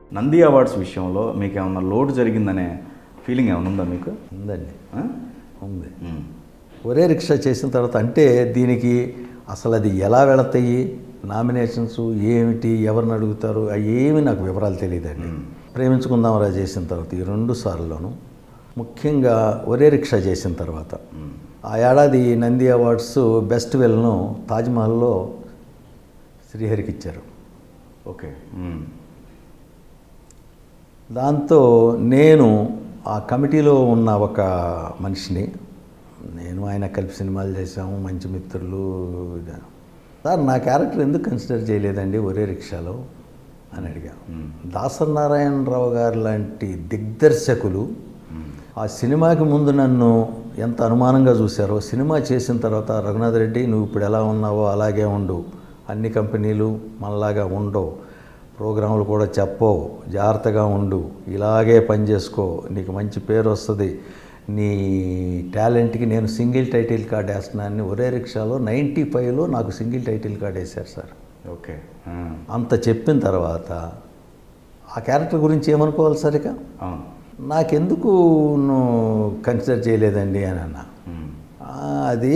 Nandi awards విషయంలో మీకు ఏమన్నా లోటు జరిగిందనే ఫీలింగ్ ఏమైనా ఉందా మీకు ఉందండి ఆ? ఉంది ఉమ్. ఒరే రిక్షా చేసిన తర్వాత అంటే దీనికి అసలు అది ఎలా వెళతాయి నామినేషన్స్ ఏమిటి ఎవరిని అడుగుతారు అవి ఏమి నాకు వివరాలు తెలియదండి ప్రేమించుకుందాంరా చేసిన తర్వాత ఈ రెండు సార్లును ముఖ్యంగా ఒరే రిక్షా చేసిన తర్వాత ఆ ఏడాది నంది అవార్డ్స్ బెస్ట్ వెల్ను తాజ్మహల్లో శ్రీహరికి ఇచ్చారు ఓకే ఉమ్. దాంతో నేను ఆ కమిటీలో ఉన్న ఒక మనిషిని నేను ఆయన కలిపి సినిమాలు చేసాము మంచి మిత్రులు ఇది. సార్ నా క్యారెక్టర్ ఎందుకు కన్సిడర్ చేయలేదండి ఒరే రిక్షాలో అని అడిగా దాసనారాయణరావు గారు లాంటి దిగ్దర్శకులు ఆ సినిమాకి ముందు నన్ను ఎంత అనుమానంగా చూశారో సినిమా చేసిన తర్వాత రఘునాథ్ రెడ్డి నువ్వు ఇప్పుడు ఎలా ఉన్నావో అలాగే ఉండు అన్ని కంపెనీలు మనలాగా ఉండవు ప్రోగ్రాములు కూడా చెప్పవు జాగ్రత్తగా ఉండు ఇలాగే పని చేసుకో నీకు మంచి పేరు వస్తుంది నీ టాలెంట్కి నేను సింగిల్ టైటిల్ కార్డ్ వేస్తున్నాను ఒరే రిక్షాలో నైంటీ ఫైవ్లో నాకు సింగిల్ టైటిల్ కార్డ్ వేశారు సార్ ఓకే ఆ. అంత చెప్పిన తర్వాత ఆ క్యారెక్టర్ గురించి ఏమనుకోవాలి సార్ ఇక అవును నాకెందుకు నువ్వు కన్సిడర్ చేయలేదండి అని అన్నా ఉమ్. "ఆ, అది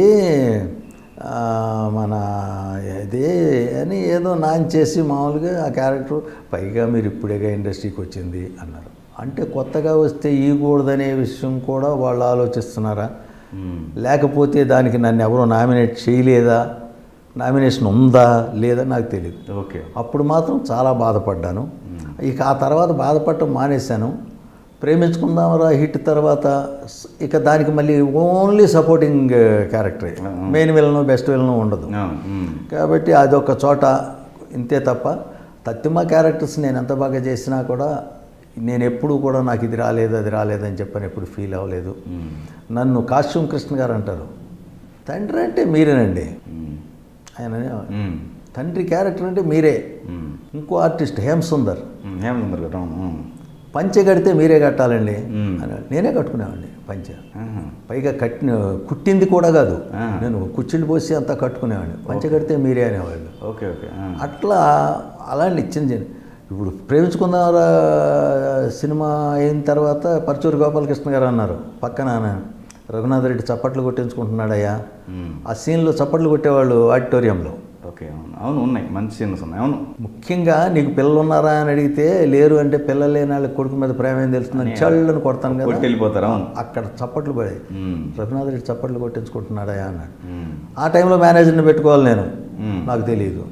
ఆ, మన అదే అని ఏదో నాన్ చేసి మామూలుగా ఆ క్యారెక్టర్ పైగా మీరు ఇప్పుడేగా ఇండస్ట్రీకి వచ్చింది అన్నారు అంటే కొత్తగా వస్తే ఇవ్వకూడదనే విషయం కూడా వాళ్ళు ఆలోచిస్తున్నారా ఉమ్. లేకపోతే దానికి నన్ను ఎవరో నామినేట్ చేయలేదా నామినేషన్ ఉందా లేదా నాకు తెలియదు ఓకే అప్పుడు మాత్రం చాలా బాధపడ్డాను ఇక ఆ తర్వాత బాధపడటం మానేశాను ప్రేమించుకుందామరా హిట్ తర్వాత స్- ఇక దానికి మళ్ళీ ఓన్లీ సపోర్టింగ్ క్యారెక్టరే మెయిన్ విలను బెస్ట్ విలను ఉండదు అవును ఉమ్. కాబట్టి అదొక చోట ఇంతే తప్ప తత్తిమ క్యారెక్టర్స్ నేను ఎంత బాగా చేసినా కూడా నేను ఎప్పుడు కూడా నాకు ఇది రాలేదు అది రాలేదని చెప్పని ఎప్పుడు ఫీల్ అవ్వలేదు ఉమ్. నన్ను కాశ్యం కృష్ణ గారు అంటారు తండ్రి అంటే మీరేనండి ఉమ్. ఆయన ఉమ్. తండ్రి క్యారెక్టర్ అంటే మీరే ఉమ్. ఇంకో ఆర్టిస్ట్ హేమ్ సుందర్ ఉమ్. హేమసుందర్ గారు అవును ఉమ్. పంచె కడితే మీరే కట్టాలండి మ్మ్. అన్నాడు. నేనే కట్టుకునేవాడిని పంచె ఆహా. పైగా కట్టిన కుట్టింది కూడా కాదు ఆ. నేను కుచ్చిళ్ళు పోసి అంతా కట్టుకునేవాడిని పంచె కడితే మీరే అనేవాళ్ళు ఓకే ఓకే ఆ. అట్లా అలాంటి ఇచ్చింది జన్- ఇప్పుడు ప్రేమించుకుందారా సినిమా అయిన తర్వాత పరచూరు గోపాలకృష్ణ గారు అన్నారు పక్కన రఘునాథ్ రెడ్డి చప్పట్లు కొట్టించుకుంటున్నాడయ్యా ఉమ్. ఆ సీన్లో చప్పట్లు కొట్టేవాళ్ళు ఆడిటోరియంలో ఓకే అవును అవును ఉన్నాయి మంచి సీన్స్ ఉన్నాయి అవును ముఖ్యంగా నీకు పిల్లలు ఉన్నారా అని అడిగితే లేరు అంటే పిల్లలు లేని వాళ్ళకి కొడుకు మీద ప్రేమ ఏం తెలుస్తుందని చల్లని కొడతాను కదా కొట్టి వెళ్ళిపోతారు అవును అక్కడ చప్పట్లు పడాయి ఉమ్. రఘునాథ్ రెడ్డి చప్పట్లు కొట్టించుకుంటున్నాడా అన్నాడు ఉమ్. ఆ టైంలో మేనేజర్ని పెట్టుకోవాలి నేను మ్మ్. నాకు తెలియదు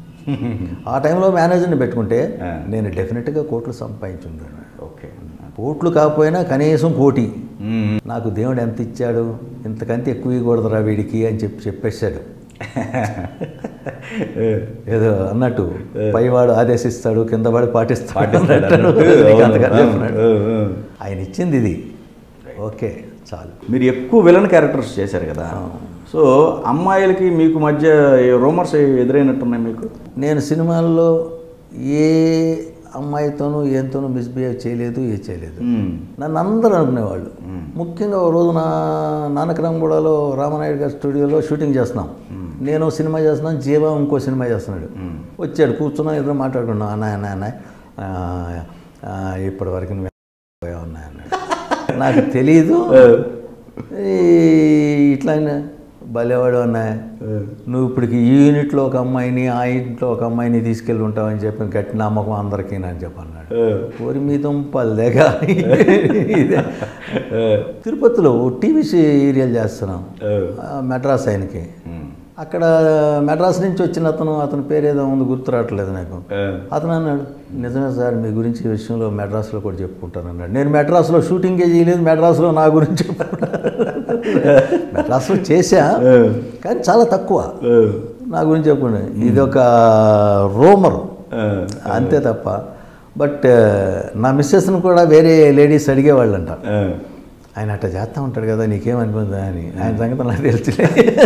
ఆ టైంలో మేనేజర్ని పెట్టుకుంటే ఆ. నేను డెఫినెట్గా కోట్లు సంపాదించుంటాను ఓకే కోట్లు కాకపోయినా కనీసం కోటి ఉమ్. నాకు దేవుడు ఎంత ఇచ్చాడు ఇంతకంటే ఎక్కువ ఇవ్వకూడదురా వీడికి అని చెప్పి చెప్పేశాడు ఏదో అన్నట్టు పైవాడు ఆదేశిస్తాడు కింద వాడు పాటిస్తాడు పాటిస్తాడు అన్నట్టు అన్నట్టు. నీకు అంతగా అవును, చెప్పినాడు. అవును, అవును. ఆయన ఇచ్చింది ఇది ఓకే చాలు మీరు ఎక్కువ విలన్ క్యారెక్టర్స్ చేశారు కదా సో అమ్మాయిలకి మీకు మధ్య రూమర్స్ ఎదురైనట్టున్నాయి మీకు నేను సినిమాల్లో ఏ అమ్మాయితోనూ ఏంతోనూ మిస్బిహేవ్ చేయలేదు ఏ చేయలేదు ఉమ్. నన్ను అందరూ అనుకునేవాళ్ళు ముఖ్యంగా ఓ రోజు నా నానకరంగూడలో రామనాయుడు గారి స్టూడియోలో షూటింగ్ చేస్తున్నాం నేను సినిమా చేస్తున్నాను జీవా ఇంకో సినిమా చేస్తున్నాడు వచ్చాడు కూర్చున్నాం ఇద్దరు మాట్లాడుకున్నాం అన్నయ్య అన్నయ్య అన్నయ్య ఆ, ఆ, ఇప్పటివరకు నువ్వు పోయావు అన్నయ్య అన్నాడు నాకు తెలియదు ఈ ఇట్లా భలేవాడు అన్నయ్య నువ్వు ఇప్పటికి ఈ యూనిట్లో ఒక అమ్మాయిని ఆ ఇంట్లో ఒక అమ్మాయిని తీసుకెళ్ళి ఉంటావని చెప్పి గట్టి నమ్మకం అందరికీ అని చెప్పి అన్నాడు ఊరి మీద పల్లెగా ఇదే. తిరుపతిలో ఓ టీవీ సీరియల్ చేస్తున్నాం ఆ, మెడ్రాస్ ఆయనకి ఉమ్. అక్కడ మెడ్రాస్ నుంచి వచ్చిన అతను అతని పేరు ఏదో ఉంది గుర్తు రావట్లేదు నాకు అతను అన్నాడు నిజమే సార్ మీ గురించి ఈ విషయంలో మెడ్రాస్లో కూడా చెప్పుకుంటాను అన్నాడు నేను మెడ్రాస్లో షూటింగే చేయలేదు మెడ్రాస్లో నా గురించి చెప్పుకుంటాను మెడ్రాస్లో చేశా కానీ చాలా తక్కువ నా గురించి చెప్పుకున్నాను ఇది ఒక రోమర్ అంతే తప్ప బట్ నా మిస్సెస్ని కూడా వేరే లేడీస్ అడిగేవాళ్ళంట ఆయన అట్లా చేస్తూ ఉంటాడు కదా నీకేమనిపిందా అని ఆయన సంగతి నాకు తెలుసులే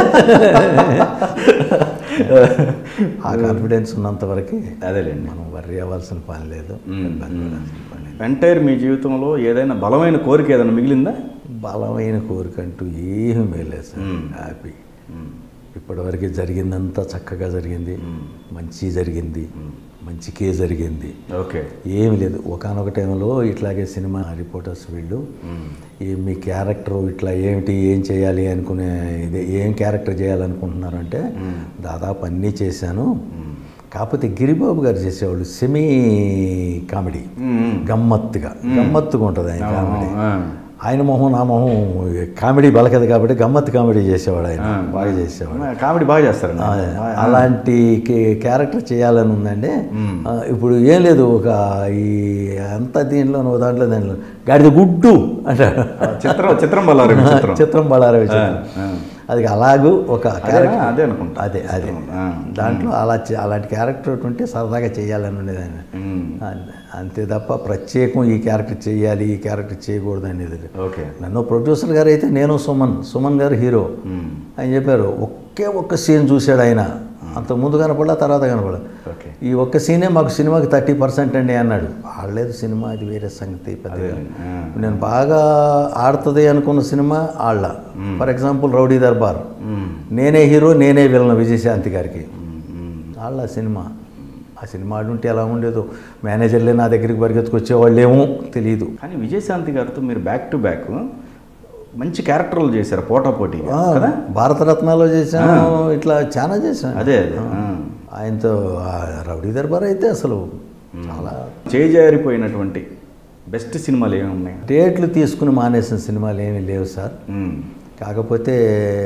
ఆ కాన్ఫిడెన్స్ ఉన్నంత వరకు అదేలేండి మనం వర్రీ అవ్వాల్సిన పని లేదు ఇబ్బంది పడాల్సిన పని లేదు. ఎంటైర్ మీ జీవితంలో ఏదైనా బలమైన కోరిక ఏదైనా మిగిలిందా బలమైన కోరికంటూ ఏమీ మేలేదు సార్ హ్యాపీ ఇప్పటివరకు జరిగిందంతా చక్కగా జరిగింది మంచి జరిగింది మంచి కే జరిగింది ఓకే ఏమి లేదు ఒకనొక టైంలో ఇట్లాగే సినిమా రిపోర్టర్స్ వీళ్ళు ఈ మీ క్యారెక్టర్ ఇట్లా ఏమిటి ఏం చేయాలి అనుకునే ఇది ఏం క్యారెక్టర్ చేయాలనుకుంటున్నారంటే దాదాపు అన్నీ చేశాను కాకపోతే గిరిబాబు గారు చేసేవాళ్ళు సెమీ కామెడీ గమ్మత్తుగా గమ్మత్తుగా ఉంటుంది ఆయన కామెడీ ఆయన మొహం నా మొహం కామెడీ బలకదు కాబట్టి గమ్మత్తు కామెడీ చేసేవాడు ఆయన బాగా చేసేవాడు కామెడీ బాగా చేస్తారండి ఆ, అలాంటి కే- క్యారెక్టర్ చేయాలని ఉందండి ఆ, ఇప్పుడు ఏం లేదు ఒక ఈ అంత దీనిలో నువ్వు దాంట్లో దాంట్లో గాడిద గుడ్డు అంటాడు చిత్రం చిత్రం బల్లారు చిత్రం చిత్రం బళారవి చిత్రం ఆ. అది అలాగూ ఒక క్యారెక్టర్ అదే అనుకుంటా అదే అదే ఆ. దాంట్లో అలా చే- అలాంటి క్యారెక్టర్ ఉంటే సరదాగా చేయాలని ఉండేదాన్ని మ్మ్. అంతే- అంతే తప్ప ప్రత్యేకం ఈ క్యారెక్టర్ చేయాలి ఈ క్యారెక్టర్ చేయకూడదు అనేది లేదు. ఓకే నన్ను ప్రొడ్యూసర్ గారు అయితే నేను సుమన్ సుమన్ గారు హీరో మ్మ్. ఆయన చెప్పారు ఒకే ఒక్క సీన్ చూశాడు ఆయన అంత ముందు కనపడలా తర్వాత కనపడలా ఓకే ఈ ఒక్క సీనే మాకు సినిమాకి థర్టీ పర్సెంట్ అండి అన్నాడు ఆడలేదు సినిమా అది వేరే సంగతి పెద్ద ఆ. నేను బాగా ఆడుతుంది అనుకున్న సినిమా ఆళ్ళ for example Rowdy Darbar hmm. నేనే హీరో నేనే విలన్ విజయశాంతి గారికి మ్మ్. మ్మ్. ఆళ్ళ సినిమా ఆ సినిమా ఆడుంటే ఎలా ఉండేదో మేనేజర్లే నా దగ్గరికి పరిగెత్తుకొచ్చేవాళ్ళేమో తెలియదు కానీ విజయశాంతి గారితో మీరు బ్యాక్ టు బ్యాక్ మంచి క్యారెక్టర్లు చేశారు పోటా పోటీగా ఆ, కదా భారతరత్నాలో చేశాను ఇట్లా చాలా చేశాను అదే అదే ఆ. ఆయనతో ఆ రౌడీ దర్బార్ అయితే అసలు చాలా చేజారిపోయినటువంటి బెస్ట్ సినిమాలు ఏమి ఉన్నాయి డేట్లు తీసుకుని మానేసిన సినిమాలు ఏమీ లేవు సార్ మ్మ్. కాకపోతే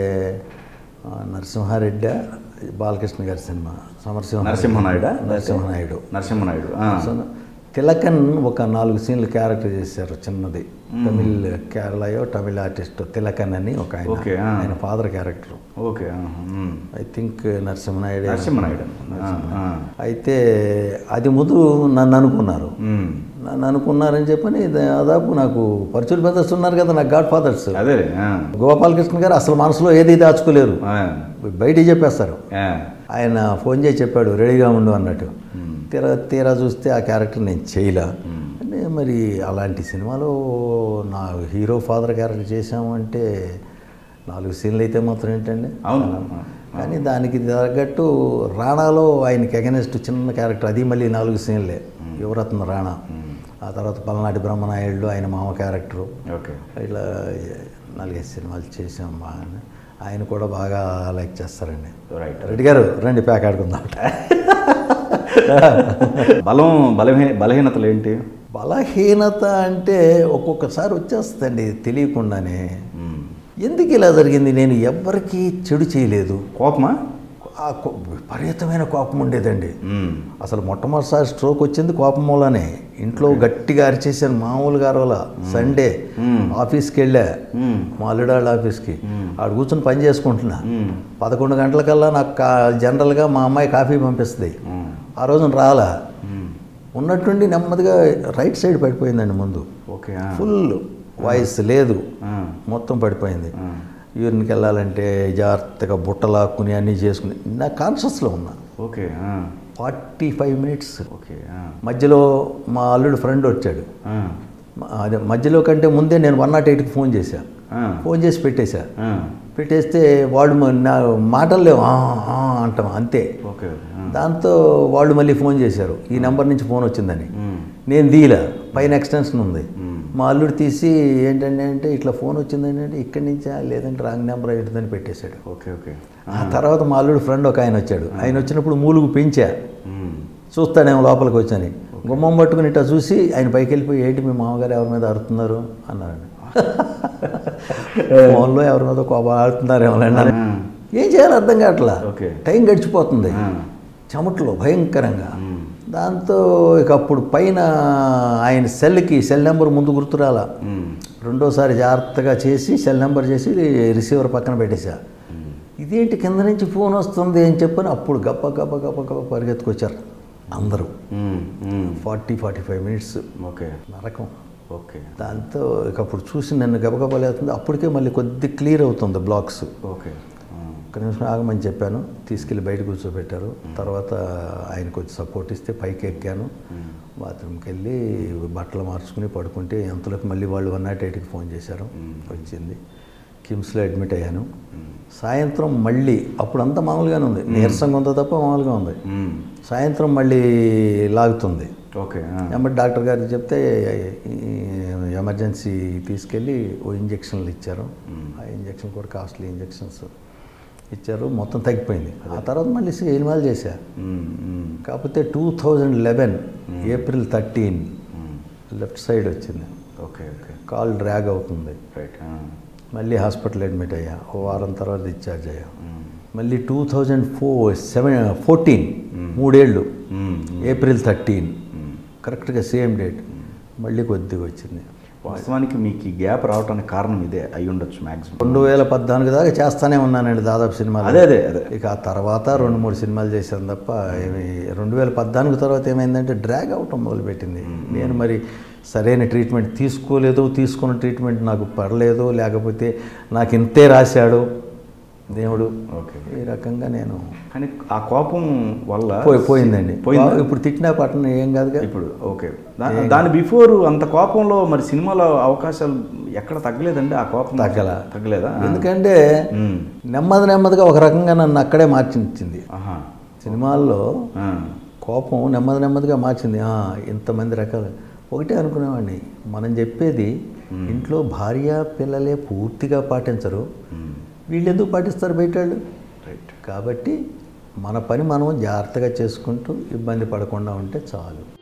ఆ, నరసింహారెడ్డి బాలకృష్ణ గారి సినిమా సమరసింహ నరసింహనాయుడా నరసింహనాయుడు నరసింహనాయుడు ఆ. సో, తిలకన్ ఒక నాలుగు సీన్లు క్యారెక్టర్ చేశారు చిన్నది తమిళ్ కేరళయో తమిళ ఆర్టిస్ట్ తిలకన్ అని ఒక ఆయన ఓకే, ఆ. ఆయన ఫాదర్ క్యారెక్టర్ ఓకే ఆ. మ్మ్. ఐ థింక్ నరసింహనాయుడు నరసింహనాయుడు ఆ, ఆ. అయితే అది ముందు నన్ను అనుకున్నారు మ్మ్. నన్ను అనుకున్నారని చెప్పని దాదాపు నాకు పరచులు బ్రదర్స్ ఉన్నారు కదా నాకు గాడ్ ఫాదర్స్ అదే ఆ. గోపాలకృష్ణ గారు అసలు మనసులో ఏది దాచుకోలేరు ఆ. బయటికి చెప్పేస్తారు ఆ. ఆయన ఫోన్ చేసి చెప్పాడు రెడీగా ఉండు అన్నట్టు తీరా తీరా చూస్తే ఆ క్యారెక్టర్ నేను చేయలే అంటే మరి అలాంటి సినిమాలో నా హీరో ఫాదర్ క్యారెక్టర్ చేశాము అంటే నాలుగు సీన్లు అయితే మాత్రం ఏంటండి అవును కానీ దానికి తగ్గట్టు రాణాలో ఆయనకి అగెనెస్ట్ చిన్న క్యారెక్టర్ అది మళ్ళీ నాలుగు సీన్లే యువరత్న రాణా ఆ తర్వాత పల్నాటి బ్రహ్మనాయుడు ఆయన మామ క్యారెక్టరు ఓకే ఇట్లా నాలుగైదు సినిమాలు చేసాం బాగా ఆయన కూడా బాగా లైక్ చేస్తారండి రైట్ రెడ్డి గారు రండి ప్యాక్ ఆడుకుందాం బలం బలహీ బలహీనతలు ఏంటి బలహీనత అంటే ఒక్కొక్కసారి వచ్చేస్తుందండి తెలియకుండానే మ్మ్. ఎందుకు ఇలా జరిగింది నేను ఎవ్వరికీ చెడు చేయలేదు కోపమా ఆ కో- విపరీతమైన కోపం ఉండేదండి మ్మ్. అసలు మొట్టమొదటిసారి స్ట్రోక్ వచ్చింది కోపం మూలనే ఇంట్లో గట్టిగా అరిచేసాను మామూలుగా అరవల సండే మ్మ్. ఆఫీస్కి వెళ్ళా మ్మ్. మా అల్లుడాళ్ళ ఆఫీస్కి ఆడ కూర్చొని పని చేసుకుంటున్నా మ్మ్. పదకొండు గంటలకల్లా నాకు కా జనరల్గా మా అమ్మాయి కాఫీ పంపిస్తుంది మ్మ్. ఆ రోజున రాలా మ్మ్. ఉన్నట్టుండి నెమ్మదిగా రైట్ సైడ్ పడిపోయిందండి ముందు ఓకే ఆ. ఫుల్ వాయిస్ లేదు ఆ. మొత్తం పడిపోయింది ఆ. యూరిన్కి వెళ్ళాలంటే జాగ్రత్తగా బుట్టలాక్కుని అన్నీ చేసుకుని నా కాన్షియస్లో ఉన్నా ఓకే ఆ. ఫార్టీ ఫైవ్ మినిట్స్ ఓకే ఆ. మధ్యలో మా అల్లుడు ఫ్రెండ్ వచ్చాడు ఆ. మ- అదే మధ్యలో కంటే ముందే నేను వన్ నాట్ ఎయిట్కి ఫోన్ చేశా ఆ. ఫోన్ చేసి పెట్టేశా ఆ. పెట్టేస్తే వాడు మ- నా మాటలు లేవు "ఆ, ఆ" అంటాం అంతే ఓకే ఓకే ఆ. దాంతో వాళ్ళు మళ్ళీ ఫోన్ చేశారు ఈ నెంబర్ నుంచి ఫోన్ వచ్చిందని మ్మ్. నేను దీలా పైన ఎక్స్టెన్షన్ ఉంది మ్మ్. మా అల్లుడు తీసి ఏంటంటే అంటే ఇట్లా ఫోన్ వచ్చిందండి అంటే ఇక్కడి నుంచా లేదంటే రాంగ్ నెంబర్ ఏంటిదని పెట్టేశాడు ఓకే ఓకే ఆ తర్వాత మా అల్లుడు ఫ్రెండ్ ఒక ఆయన వచ్చాడు ఆయన వచ్చినప్పుడు మూలుగు పెంచా మ్మ్. చూస్తాడేమో లోపలికి వచ్చని గుమ్మం పట్టుకుని ఇట్లా చూసి ఆయన పైకి వెళ్ళిపోయి ఏంటి మీ మామగారు ఎవరి మీద అరుతున్నారు అన్నారండి ఫోన్లో ఎవరి మీద కోపం ఆడుతున్నారేమో అన్నారు ఆ. ఏం చేయాలో అర్థం కావట్లా ఓకే. టైం గడిచిపోతుంది ఆ. చెమటలో భయంకరంగా మ్మ్. దాంతో ఇక అప్పుడు పైన ఆయన సెల్కి సెల్ నెంబర్ ముందు గుర్తురాలా మ్మ్. రెండోసారి జాగ్రత్తగా చేసి సెల్ నెంబర్ చేసి రిసీవర్ పక్కన పెట్టేశా మ్మ్. ఇదేంటి కింద నుంచి ఫోన్ వస్తుంది అని చెప్పని అప్పుడు గప్ప గప్ప గప్ప గప్ప పరిగెత్తుకొచ్చారు అందరూ మ్మ్. మ్మ్. Forty forty five minutes okay నరకం ఓకే దాంతో ఇక అప్పుడు చూసి నన్ను గబగబలేస్తుంది అప్పటికే మళ్ళీ కొద్ది క్లియర్ అవుతుంది బ్లాక్స్ ఓకే ఆ. ఒక నిమిషం ఆగమని చెప్పాను తీసుకెళ్ళి బయట కూర్చోబెట్టారు తర్వాత ఆయన కొంచెం సపోర్ట్ ఇస్తే పైకి ఎక్కాను బాత్రూమ్కి వెళ్ళి బట్టలు మార్చుకుని పడుకుంటే ఎంతలోకి మళ్ళీ వాళ్ళు వన్ నాట్ ఎయిట్కి ఫోన్ చేశారు వచ్చింది కిమ్స్లో అడ్మిట్ అయ్యాను సాయంత్రం మళ్ళీ అప్పుడు అంతా మామూలుగానే ఉంది నీరసంగా ఉందో తప్ప మామూలుగా ఉంది మ్మ్. సాయంత్రం మళ్ళీ లాగుతుంది ఓకే ఆ. ఎంబటి డాక్టర్ గారికి చెప్తే ఈ ఎమర్జెన్సీ తీసుకెళ్ళి ఓ ఇంజక్షన్లు ఇచ్చారు ఆ ఇంజక్షన్ కూడా కాస్ట్లీ ఇంజక్షన్స్ ఇచ్చారు మొత్తం తగ్గిపోయింది ఆ తర్వాత మళ్ళీ సినిమాలు చేశా మ్మ్. మ్మ్. కాకపోతే two thousand eleven April thirteen left side వచ్చింది ఓకే ఓకే కాల్ డ్రాగ్ అవుతుంది రైట్ ఆ. మళ్ళీ హాస్పిటల్ అడ్మిట్ అయ్యా ఓ వారం తర్వాత డిశ్చార్జ్ అయ్యా మళ్ళీ two thousand four seven fourteen మూడేళ్ళు మ్మ్. ఏప్రిల్ థర్టీన్ కరెక్ట్గా సేమ్ డేట్ మళ్ళీ కొద్దిగా వచ్చింది వాస్తవానికి మీకు ఈ గ్యాప్ రావడానికి కారణం ఇదే అయి ఉండొచ్చు మ్యాక్సిమం రెండు వేల పద్నాలుగు దాకా చేస్తానే ఉన్నానండి దాదాపు సినిమాలు అదే అదే అదే ఇక ఆ తర్వాత రెండు మూడు సినిమాలు చేశాను తప్ప ఏమి రెండు వేల పద్నాలుగు తర్వాత ఏమైందంటే డ్రాగ్ అవటం మొదలుపెట్టింది నేను మరి సరైన ట్రీట్మెంట్ తీసుకోలేదు తీసుకున్న ట్రీట్మెంట్ నాకు పడలేదు లేకపోతే నాకు ఇంతే రాశాడు దేవుడు ఓకే ఈ రకంగా నేను కానీ ఆ కోపం వల్ల పోయి పోయిందండి పోయిందా? ఇప్పుడు తిట్టినా పట్టణ ఏం కాదుగా ఇప్పుడు ఓకే దా- దాని బిఫోర్ అంత కోపంలో మరి సినిమాలో అవకాశాలు ఎక్కడ తగ్గలేదండి ఆ కోపం తగ్గల. తగ్గలేదా ఎందుకంటే మ్మ్. నెమ్మది నెమ్మదిగా ఒక రకంగా నన్ను అక్కడే మార్చింది ఆహా సినిమాల్లో ఆ. కోపం నెమ్మది నెమ్మదిగా మార్చింది ఆ, ఇంతమంది రకాలు ఒకటే అనుకునేవాడిని మనం చెప్పేది ఇంట్లో భార్య పిల్లలే పూర్తిగా పాటించరు మ్మ్. వీళ్ళు ఎందుకు పాటిస్తారు బయట వాళ్ళు రైట్ కాబట్టి మన పని మనం జాగ్రత్తగా చేసుకుంటూ ఇబ్బంది పడకుండా ఉంటే చాలు